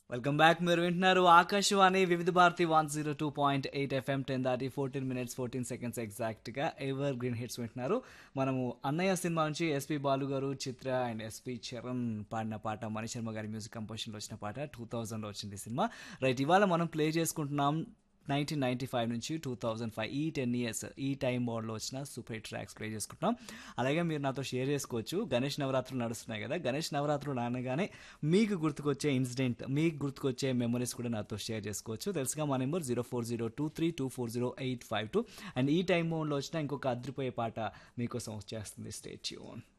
welcome back మీరు వింటున్నారు Akashvani Vividh Bharati one zero two point eight FM ten దాటి ఫోర్టీన్ మినిట్స్ ఫోర్టీన్ సెకండ్స్ ఎగ్జాక్ట్గా evergreen hits వింటున్నారు మనము అన్నయ్య సినిమా నుంచి ఎస్పి బాలు గారు చిత్ర అండ్ ఎస్పి చరణ్ పాడిన పాట మణి శర్మ గారి మ్యూజిక్ కంపోజిషన్లో వచ్చిన పాట టూ థౌజండ్లో వచ్చింది సినిమా రైట్ ఇవాళ మనం ప్లే చేసుకుంటున్నాం నైన్టీన్ నైన్టీ ఫైవ్ నుంచి టూ థౌజండ్ ఫైవ్ ఈ టెన్ ఇయర్స్ ఈ టైం బోర్డ్లో వచ్చిన సూపర్ హిట్ ట్రాక్స్ ప్లే చేసుకుంటాం అలాగే మీరు నాతో షేర్ చేసుకోవచ్చు గణేష్ నవరాత్రులు నడుస్తున్నాయి కదా గణేష్ నవరాత్రులు అనగానే మీకు గుర్తుకొచ్చే ఇన్సిడెంట్ మీకు గుర్తుకొచ్చే మెమరీస్ కూడా నాతో షేర్ చేసుకోవచ్చు తెలుసుగా మా number zero four zero two three two four zero eight five two and ఈ టైం బోర్డ్లో వచ్చిన ఇంకొక అద్రిపోయే పాట మీకోసం వచ్చేస్తుంది స్టేట్ యూన్